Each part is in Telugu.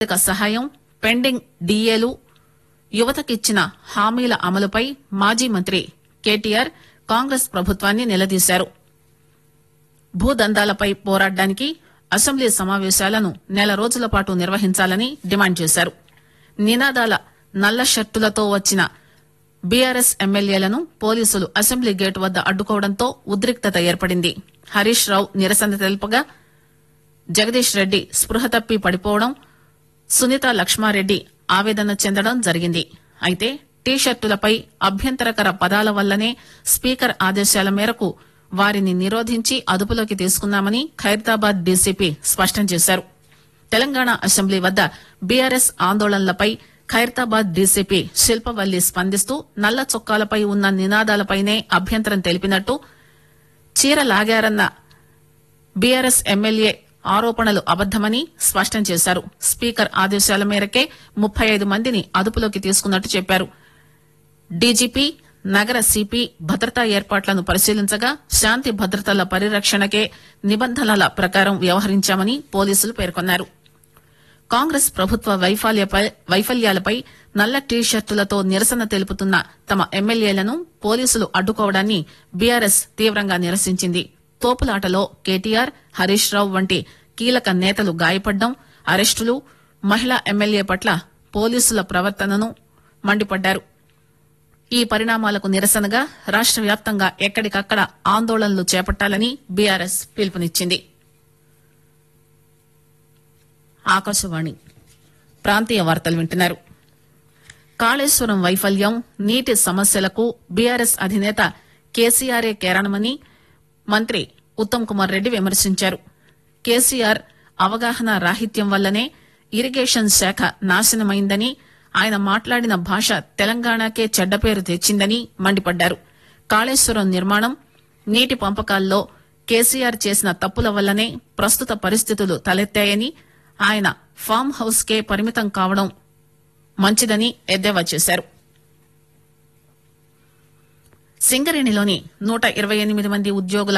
ఆర్థిక సహాయం పెండింగ్ డీఏలు యువతకిచ్చిన హామీల అమలుపై మాజీ మంత్రి కేటీఆర్ కాంగ్రెస్ ప్రభుత్వాన్ని నిలదీశారు భూదందాలపై పోరాడడానికి అసెంబ్లీ సమావేశాలను నెల రోజుల పాటు నిర్వహించాలని డిమాండ్ చేశారు నినాదాల నల్ల షర్టులతో వచ్చిన బీఆర్ఎస్ ఎమ్మెల్యేలను పోలీసులు అసెంబ్లీ గేటు వద్ద అడ్డుకోవడంతో ఉద్రిక్తత ఏర్పడింది హరీష్ రావు నిరసన తెలుపగా జగదీష్ రెడ్డి స్పృహ తప్పి పడిపోవడం సునీత లక్ష్మారెడ్డి ఆవేదన చెందడం జరిగింది అయితే టీషర్టులపై అభ్యంతరకర పదాల వల్లనే స్పీకర్ ఆదేశాల మేరకు వారిని నిరోధించి అదుపులోకి తీసుకున్నామని ఖైరతాబాద్ డీసీపీ స్పష్టం చేశారు తెలంగాణ అసెంబ్లీ వద్ద బీఆర్ఎస్ ఆందోళనలపై ఖైరతాబాద్ డీసీపీ శిల్పవల్లి స్పందిస్తూ నల్ల చొక్కాలపై ఉన్న నినాదాలపైనే అభ్యంతరం తెలిపినట్టు చీర లాగారన్న బీఆర్ఎస్ ఎమ్మెల్యే ఆరోపణలు అబద్దమని స్పష్టం చేశారు స్పీకర్ ఆదేశాల మేరకే ముప్పై ఐదు మందిని అదుపులోకి తీసుకున్నట్టు చెప్పారు డీజీపీ నగర సిపి భద్రతా ఏర్పాట్లను పరిశీలించగా శాంతి భద్రతల పరిరక్షణకే నిబంధనల ప్రకారం వ్యవహరించామని పోలీసులు పేర్కొన్నారు కాంగ్రెస్ ప్రభుత్వ వైఫల్యపై వైఫల్యాలపై నల్ల టీషర్టులతో నిరసన తెలుపుతున్న తమ ఎమ్మెల్యేలను పోలీసులు అడ్డుకోవడాన్ని బీఆర్ఎస్ తీవ్రంగా నిరసించింది తోపులాటలో కేటీఆర్ హరీష్ రావు వంటి కీలక నేతలు గాయపడ్డం అరెస్టులు మహిళా ఎమ్మెల్యే పట్ల పోలీసుల ప్రవర్తనను మండిపడ్డారు ఈ పరిణామాలకు నిరసనగా రాష్ట వ్యాప్తంగా ఎక్కడికక్కడ ఆందోళనలు చేపట్టాలని బీఆర్ఎస్ పిలుపునిచ్చింది ఆకాశవాణి ప్రాంతీయ వార్తలు వింటున్నారు కాళేశ్వరం వైఫల్యం నీటి సమస్యలకు బీఆర్ఎస్ అధినేత కేసీఆరే కేరణమని మంత్రి ఉత్తమ్ కుమార్ రెడ్డి విమర్శించారు కేసీఆర్ అవగాహన రాహిత్యం వల్లనే ఇరిగేషన్ శాఖ నాశనమైందని ఆయన మాట్లాడిన భాష తెలంగాణకే చెడ్డ పేరు తెచ్చిందని మండిపడ్డారు కాళేశ్వరం నిర్మాణం నీటి పంపకాల్లో కేసీఆర్ చేసిన తప్పుల వల్లనే ప్రస్తుత పరిస్థితులు తలెత్తాయని ఆయన ఫామ్ హౌస్ కే పరిమితం కావడం మంచిదని ఎద్దేవా చేశారు సింగరేణిలోని నూట ఇరవై ఎనిమిది మంది ఉద్యోగుల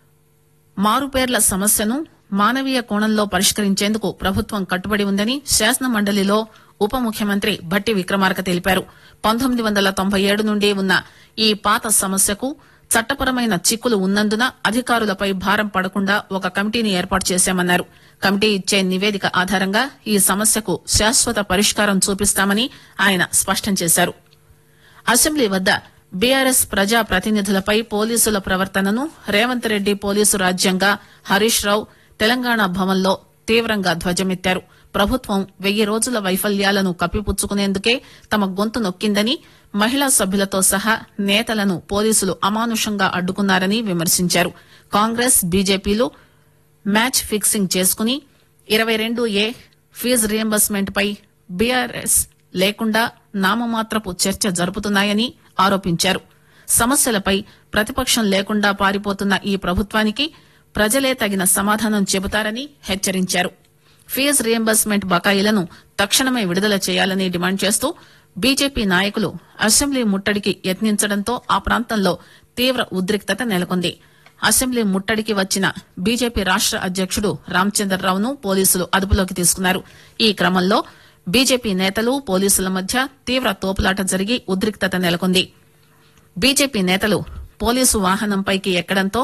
మారుపేర్ల సమస్యను మానవీయ కోణంలో పరిష్కరించేందుకు ప్రభుత్వం కట్టుబడి ఉందని శాసన మండలిలో ఉప ముఖ్యమంత్రి భట్టి విక్రమార్క తెలిపారు పంతొమ్మిది వందల తొంభై ఏడు నుండి ఉన్న ఈ పాత సమస్యకు చట్టపరమైన చిక్కులు ఉన్నందున అధికారులపై భారం పడకుండా ఒక కమిటీని ఏర్పాటు చేశామన్నారు కమిటీ ఇచ్చే నివేదిక ఆధారంగా ఈ సమస్యకు శాశ్వత పరిష్కారం చూపిస్తామని ఆయన స్పష్టం చేశారు అసెంబ్లీ వద్ద బీఆర్ఎస్ ప్రజా ప్రతినిధులపై పోలీసుల ప్రవర్తనను రేవంత్ రెడ్డి పోలీసు రాజ్యంగా హరీష్ రావు తెలంగాణ భవన్లో తీవ్రంగా ధ్వజమెత్తారు ప్రభుత్వం వెయ్యి రోజుల వైఫల్యాలను కప్పిపుచ్చుకునేందుకే తమ గొంతు నొక్కిందని మహిళా సభ్యులతో సహా నేతలను పోలీసులు అమానుషంగా అడ్డుకున్నారని విమర్శించారు కాంగ్రెస్ బీజేపీలు మ్యాచ్ ఫిక్సింగ్ చేసుకుని ఇరవై రెండు ఏ ఫీజు రియంబర్స్మెంట్ పై బీఆర్ఎస్ లేకుండా నామమాత్రపు చర్చ జరుపుతున్నాయని ఆరోపించారు సమస్యలపై ప్రతిపక్షం లేకుండా పారిపోతున్న ఈ ప్రభుత్వానికి ప్రజలే తగిన సమాధానం చెబుతారని హెచ్చరించారు ఫీజు రియంబర్స్మెంట్ బకాయిలను తక్షణమే విడుదల చేయాలని డిమాండ్ చేస్తూ బీజేపీ నాయకులు అసెంబ్లీ ముట్టడికి యత్నించడంతో ఆ ప్రాంతంలో తీవ్ర ఉద్రిక్తత నెలకొంది అసెంబ్లీ ముట్టడికి వచ్చిన బీజేపీ రాష్ట అధ్యకుడు రామచంద్రరావును పోలీసులు అదుపులోకి తీసుకున్నారు ఈ క్రమంలో బీజేపీ నేతలు పోలీసుల మధ్య తీవ్ర తోపులాట జరిగి ఉద్రిక్తత నెలకొంది బీజేపీ నేతలు పోలీసు వాహనంపైకి ఎక్కడంతో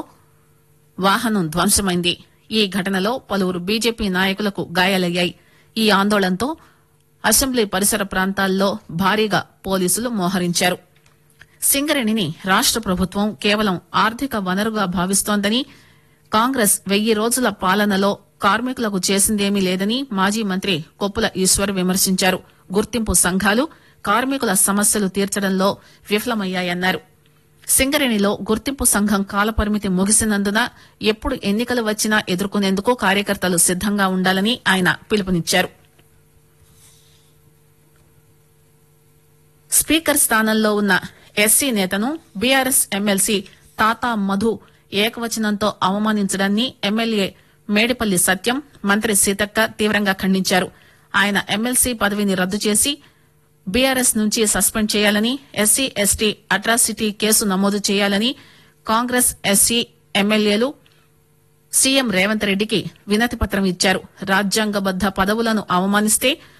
వాహనం ధ్వంసమైంది ఈ ఘటనలో పలువురు బీజేపీ నాయకులకు గాయాలయ్యాయి ఈ ఆందోళనతో అసెంబ్లీ పరిసర ప్రాంతాల్లో భారీగా పోలీసులు మోహరించారు సింగరేణిని రాష్ట ప్రభుత్వం కేవలం ఆర్థిక వనరుగా భావిస్తోందని కాంగ్రెస్ వెయ్యి రోజుల పాలనలో కార్మికులకు చేసిందేమీ లేదని మాజీ మంత్రి కొప్పుల ఈశ్వర్ విమర్శించారు గుర్తింపు సంఘాలు కార్మికుల సమస్యలు తీర్చడంలో విఫలమయ్యాయన్నారు సింగరేణిలో గుర్తింపు సంఘం కాలపరిమితి ముగిసినందున ఎప్పుడు ఎన్నికలు వచ్చినా ఎదుర్కొనేందుకు కార్యకర్తలు సిద్దంగా ఉండాలని ఆయన పిలుపునిచ్చారు స్పీకర్ స్థానంలో ఉన్న ఎస్సీ నేతను బీఆర్ఎస్ ఎమ్మెల్సీ తాతా మధు ఏకవచనంతో అవమానించడాన్ని ఎమ్మెల్యే మేడిపల్లి సత్యం మంత్రి సీతక్క తీవ్రంగా ఖండించారు ఆయన ఎమ్మెల్సీ పదవిని రద్దు చేసి బీఆర్ఎస్ నుంచి సస్పెండ్ చేయాలని ఎస్సీ ఎస్టీ అట్రాసిటీ కేసు నమోదు చేయాలని కాంగ్రెస్ ఎస్సీ ఎమ్మెల్యేలు సీఎం రేవంత్ రెడ్డికి వినతి పత్రం ఇచ్చారు రాజ్యాంగబద్ద పదవులను అవమానిస్తే